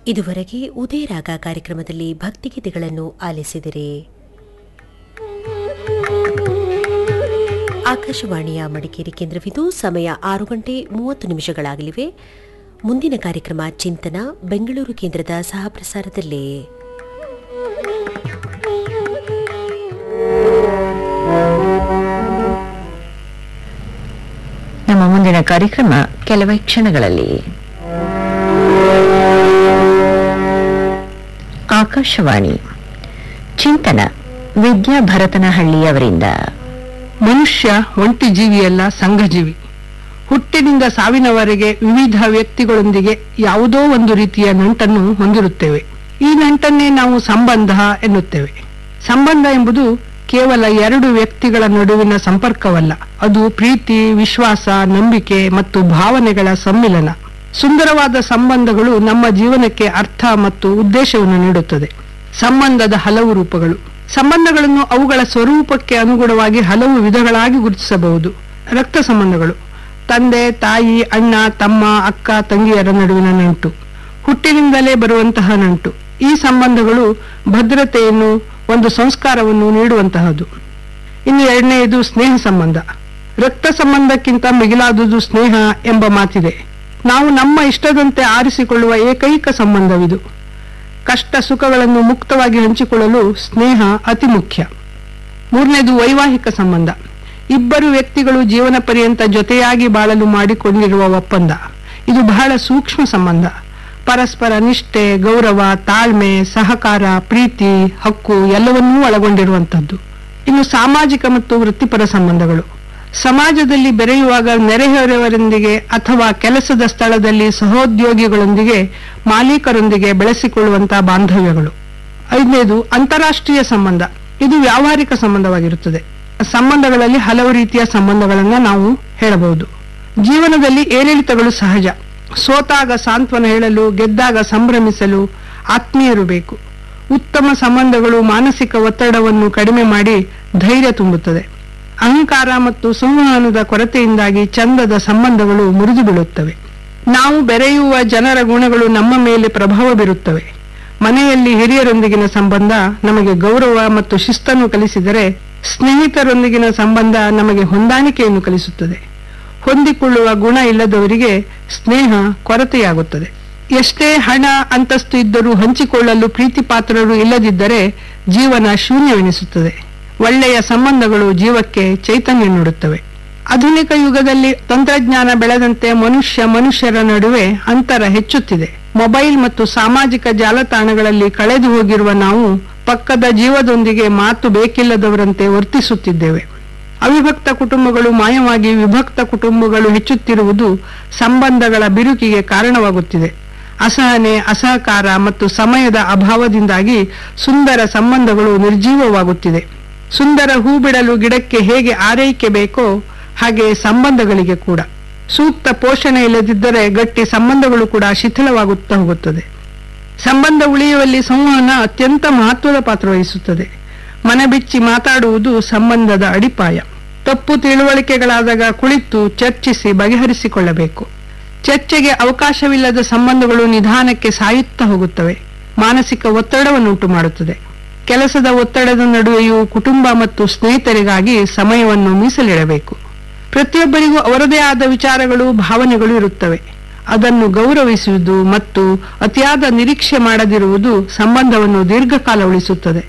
ಇದುವರೆಗೆ ಉದಯರಾಗ ಕಾರ್ಯಕ್ರಮದಲ್ಲಿ ಭಕ್ತಿಗೀತೆಗಳನ್ನು ಆಲಿಸಿದಿರಿ ಆಕಾಶವಾಣಿಯ ಮಡಿಕೇರಿ ಕೇಂದ್ರವಿದು ಸಮಯ ಆರು ಗಂಟೆ ಮೂವತ್ತು ನಿಮಿಷಗಳಾಗಲಿವೆ ಮುಂದಿನ ಕಾರ್ಯಕ್ರಮ ಚಿಂತನ ಬೆಂಗಳೂರು ಕೇಂದ್ರದ ಸಹಪ್ರಸಾರದಲ್ಲೇ ನಮ್ಮ ಮುಂದಿನ ಕಾರ್ಯಕ್ರಮ ಕೆಲವೇ ಕ್ಷಣಗಳಲ್ಲಿ ಆಕಾಶವಾಣಿ ಚಿಂತನ ವಿದ್ಯಾ ಭರತನಹಳ್ಳಿಯವರಿಂದ ಮನುಷ್ಯ ಒಂಟಿ ಜೀವಿಯಲ್ಲ ಸಂಘಜೀವಿ ಹುಟ್ಟಿನಿಂದ ಸಾವಿನವರೆಗೆ ವಿವಿಧ ವ್ಯಕ್ತಿಗಳೊಂದಿಗೆ ಯಾವುದೋ ಒಂದು ರೀತಿಯ ನಂಟನ್ನು ಹೊಂದಿರುತ್ತೇವೆ ಈ ನಂಟನ್ನೇ ನಾವು ಸಂಬಂಧ ಎನ್ನುತ್ತೇವೆ ಸಂಬಂಧ ಎಂಬುದು ಕೇವಲ ಎರಡು ವ್ಯಕ್ತಿಗಳ ನಡುವಿನ ಸಂಪರ್ಕವಲ್ಲ ಅದು ಪ್ರೀತಿ ವಿಶ್ವಾಸ ನಂಬಿಕೆ ಮತ್ತು ಭಾವನೆಗಳ ಸಮ್ಮಿಲನ ಸುಂದರವಾದ ಸಂಬಂಧಗಳು ನಮ್ಮ ಜೀವನಕ್ಕೆ ಅರ್ಥ ಮತ್ತು ಉದ್ದೇಶವನ್ನು ನೀಡುತ್ತದೆ ಸಂಬಂಧದ ಹಲವು ರೂಪಗಳು ಸಂಬಂಧಗಳನ್ನು ಅವುಗಳ ಸ್ವರೂಪಕ್ಕೆ ಅನುಗುಣವಾಗಿ ಹಲವು ವಿಧಗಳಾಗಿ ಗುರುತಿಸಬಹುದು ರಕ್ತ ಸಂಬಂಧಗಳು ತಂದೆ ತಾಯಿ ಅಣ್ಣ ತಮ್ಮ ಅಕ್ಕ ತಂಗಿಯರ ನಡುವಿನ ನಂಟು ಹುಟ್ಟಿನಿಂದಲೇ ಬರುವಂತಹ ನಂಟು ಈ ಸಂಬಂಧಗಳು ಭದ್ರತೆಯನ್ನು ಒಂದು ಸಂಸ್ಕಾರವನ್ನು ನೀಡುವಂತಹದ್ದು ಇನ್ನು ಎರಡನೆಯದು ಸ್ನೇಹ ಸಂಬಂಧ ರಕ್ತ ಸಂಬಂಧಕ್ಕಿಂತ ಮಿಗಿಲಾದುದು ಸ್ನೇಹ ಎಂಬ ಮಾತಿದೆ ನಾವು ನಮ್ಮ ಇಷ್ಟದಂತೆ ಆರಿಸಿಕೊಳ್ಳುವ ಏಕೈಕ ಸಂಬಂಧವಿದು ಕಷ್ಟ ಸುಖಗಳನ್ನು ಮುಕ್ತವಾಗಿ ಹಂಚಿಕೊಳ್ಳಲು ಸ್ನೇಹ ಅತಿ ಮುಖ್ಯ ಮೂರನೇದು ವೈವಾಹಿಕ ಸಂಬಂಧ ಇಬ್ಬರು ವ್ಯಕ್ತಿಗಳು ಜೀವನ ಪರ್ಯಂತ ಜೊತೆಯಾಗಿ ಬಾಳಲು ಮಾಡಿಕೊಂಡಿರುವ ಒಪ್ಪಂದ ಇದು ಬಹಳ ಸೂಕ್ಷ್ಮ ಸಂಬಂಧ ಪರಸ್ಪರ ನಿಷ್ಠೆ ಗೌರವ ತಾಳ್ಮೆ ಸಹಕಾರ ಪ್ರೀತಿ ಹಕ್ಕು ಎಲ್ಲವನ್ನೂ ಒಳಗೊಂಡಿರುವಂತದ್ದು ಇನ್ನು ಸಾಮಾಜಿಕ ಮತ್ತು ವೃತ್ತಿಪರ ಸಂಬಂಧಗಳು ಸಮಾಜದಲ್ಲಿ ಬೆರೆಯುವಾಗ ನೆರೆಹೊರೆಯವರೊಂದಿಗೆ ಅಥವಾ ಕೆಲಸದ ಸ್ಥಳದಲ್ಲಿ ಸಹೋದ್ಯೋಗಿಗಳೊಂದಿಗೆ ಮಾಲೀಕರೊಂದಿಗೆ ಬೆಳೆಸಿಕೊಳ್ಳುವಂತಹ ಬಾಂಧವ್ಯಗಳು ಐದನೇದು ಅಂತಾರಾಷ್ಟ್ರೀಯ ಸಂಬಂಧ ಇದು ವ್ಯಾವಹಾರಿಕ ಸಂಬಂಧವಾಗಿರುತ್ತದೆ ಸಂಬಂಧಗಳಲ್ಲಿ ಹಲವು ರೀತಿಯ ಸಂಬಂಧಗಳನ್ನ ನಾವು ಹೇಳಬಹುದು ಜೀವನದಲ್ಲಿ ಏರಿಳಿತಗಳು ಸಹಜ ಸೋತಾಗ ಸಾಂತ್ವನ ಹೇಳಲು ಗೆದ್ದಾಗ ಸಂಭ್ರಮಿಸಲು ಆತ್ಮೀಯರು ಬೇಕು ಉತ್ತಮ ಸಂಬಂಧಗಳು ಮಾನಸಿಕ ಒತ್ತಡವನ್ನು ಕಡಿಮೆ ಮಾಡಿ ಧೈರ್ಯ ತುಂಬುತ್ತದೆ ಅಹಂಕಾರ ಮತ್ತು ಸಂವಹನದ ಕೊರತೆಯಿಂದಾಗಿ ಚಂದದ ಸಂಬಂಧಗಳು ಮುರಿದು ಬೀಳುತ್ತವೆ ನಾವು ಬೆರೆಯುವ ಜನರ ಗುಣಗಳು ನಮ್ಮ ಮೇಲೆ ಪ್ರಭಾವ ಬೀರುತ್ತವೆ ಮನೆಯಲ್ಲಿ ಹಿರಿಯರೊಂದಿಗಿನ ಸಂಬಂಧ ನಮಗೆ ಗೌರವ ಮತ್ತು ಶಿಸ್ತನ್ನು ಕಲಿಸಿದರೆ ಸ್ನೇಹಿತರೊಂದಿಗಿನ ಸಂಬಂಧ ನಮಗೆ ಹೊಂದಾಣಿಕೆಯನ್ನು ಕಲಿಸುತ್ತದೆ ಹೊಂದಿಕೊಳ್ಳುವ ಗುಣ ಇಲ್ಲದವರಿಗೆ ಸ್ನೇಹ ಕೊರತೆಯಾಗುತ್ತದೆ ಎಷ್ಟೇ ಹಣ ಅಂತಸ್ತು ಇದ್ದರೂ ಹಂಚಿಕೊಳ್ಳಲು ಪ್ರೀತಿ ಪಾತ್ರರು ಇಲ್ಲದಿದ್ದರೆ ಜೀವನ ಶೂನ್ಯವೆನಿಸುತ್ತದೆ ಒಳ್ಳೆಯ ಸಂಬಂಧಗಳು ಜೀವಕ್ಕೆ ಚೈತನ್ಯ ನೀಡುತ್ತವೆ ಆಧುನಿಕ ಯುಗದಲ್ಲಿ ತಂತ್ರಜ್ಞಾನ ಬೆಳೆದಂತೆ ಮನುಷ್ಯ ಮನುಷ್ಯರ ನಡುವೆ ಅಂತರ ಹೆಚ್ಚುತ್ತಿದೆ ಮೊಬೈಲ್ ಮತ್ತು ಸಾಮಾಜಿಕ ಜಾಲತಾಣಗಳಲ್ಲಿ ಕಳೆದು ಹೋಗಿರುವ ನಾವು ಪಕ್ಕದ ಜೀವದೊಂದಿಗೆ ಮಾತು ಬೇಕಿಲ್ಲದವರಂತೆ ವರ್ತಿಸುತ್ತಿದ್ದೇವೆ ಅವಿಭಕ್ತ ಕುಟುಂಬಗಳು ಮಾಯವಾಗಿ ವಿಭಕ್ತ ಕುಟುಂಬಗಳು ಹೆಚ್ಚುತ್ತಿರುವುದು ಸಂಬಂಧಗಳ ಬಿರುಕಿಗೆ ಕಾರಣವಾಗುತ್ತಿದೆ ಅಸಹನೆ ಅಸಹಕಾರ ಮತ್ತು ಸಮಯದ ಅಭಾವದಿಂದಾಗಿ ಸುಂದರ ಸಂಬಂಧಗಳು ನಿರ್ಜೀವವಾಗುತ್ತಿದೆ ಸುಂದರ ಹೂ ಬಿಡಲು ಗಿಡಕ್ಕೆ ಹೇಗೆ ಆರೈಕೆ ಬೇಕೋ ಹಾಗೆ ಸಂಬಂಧಗಳಿಗೆ ಕೂಡ ಸೂಕ್ತ ಪೋಷಣೆ ಇಲ್ಲದಿದ್ದರೆ ಗಟ್ಟಿ ಸಂಬಂಧಗಳು ಕೂಡ ಶಿಥಿಲವಾಗುತ್ತಾ ಹೋಗುತ್ತದೆ ಸಂಬಂಧ ಉಳಿಯುವಲ್ಲಿ ಸಂವಹನ ಅತ್ಯಂತ ಮಹತ್ವದ ಪಾತ್ರ ವಹಿಸುತ್ತದೆ ಮನ ಬಿಚ್ಚಿ ಮಾತಾಡುವುದು ಸಂಬಂಧದ ಅಡಿಪಾಯ ತಪ್ಪು ತಿಳುವಳಿಕೆಗಳಾದಾಗ ಕುಳಿತು ಚರ್ಚಿಸಿ ಬಗೆಹರಿಸಿಕೊಳ್ಳಬೇಕು ಚರ್ಚೆಗೆ ಅವಕಾಶವಿಲ್ಲದ ಸಂಬಂಧಗಳು ನಿಧಾನಕ್ಕೆ ಸಾಯುತ್ತಾ ಹೋಗುತ್ತವೆ ಮಾನಸಿಕ ಒತ್ತಡವನ್ನುಂಟು ಮಾಡುತ್ತದೆ ಕೆಲಸದ ಒತ್ತಡದ ನಡುವೆಯೂ ಕುಟುಂಬ ಮತ್ತು ಸ್ನೇಹಿತರಿಗಾಗಿ ಸಮಯವನ್ನು ಮೀಸಲಿಡಬೇಕು ಪ್ರತಿಯೊಬ್ಬರಿಗೂ ಅವರದೇ ಆದ ವಿಚಾರಗಳು ಭಾವನೆಗಳು ಇರುತ್ತವೆ ಅದನ್ನು ಗೌರವಿಸುವುದು ಮತ್ತು ಅತಿಯಾದ ನಿರೀಕ್ಷೆ ಮಾಡದಿರುವುದು ಸಂಬಂಧವನ್ನು ದೀರ್ಘಕಾಲ ಉಳಿಸುತ್ತದೆ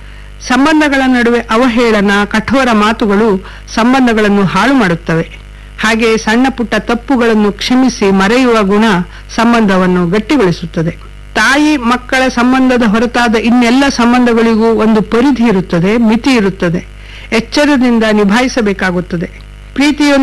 ಸಂಬಂಧಗಳ ನಡುವೆ ಅವಹೇಳನ ಕಠೋರ ಮಾತುಗಳು ಸಂಬಂಧಗಳನ್ನು ಹಾಳು ಮಾಡುತ್ತವೆ ಹಾಗೆ ಸಣ್ಣ ಪುಟ್ಟ ತಪ್ಪುಗಳನ್ನು ಕ್ಷಮಿಸಿ ಮರೆಯುವ ಗುಣ ಸಂಬಂಧವನ್ನು ಗಟ್ಟಿಗೊಳಿಸುತ್ತದೆ ತಾಯಿ ಮಕ್ಕಳ ಸಂಬಂಧದ ಹೊರತಾದ ಇನ್ನೆಲ್ಲ ಸಂಬಂಧಗಳಿಗೂ ಒಂದು ಪರಿಧಿ ಇರುತ್ತದೆ ಮಿತಿ ಇರುತ್ತದೆ ಎಚ್ಚರದಿಂದ ನಿಭಾಯಿಸಬೇಕಾಗುತ್ತದೆ ಪ್ರೀತಿಯೊಂದಿಗೆ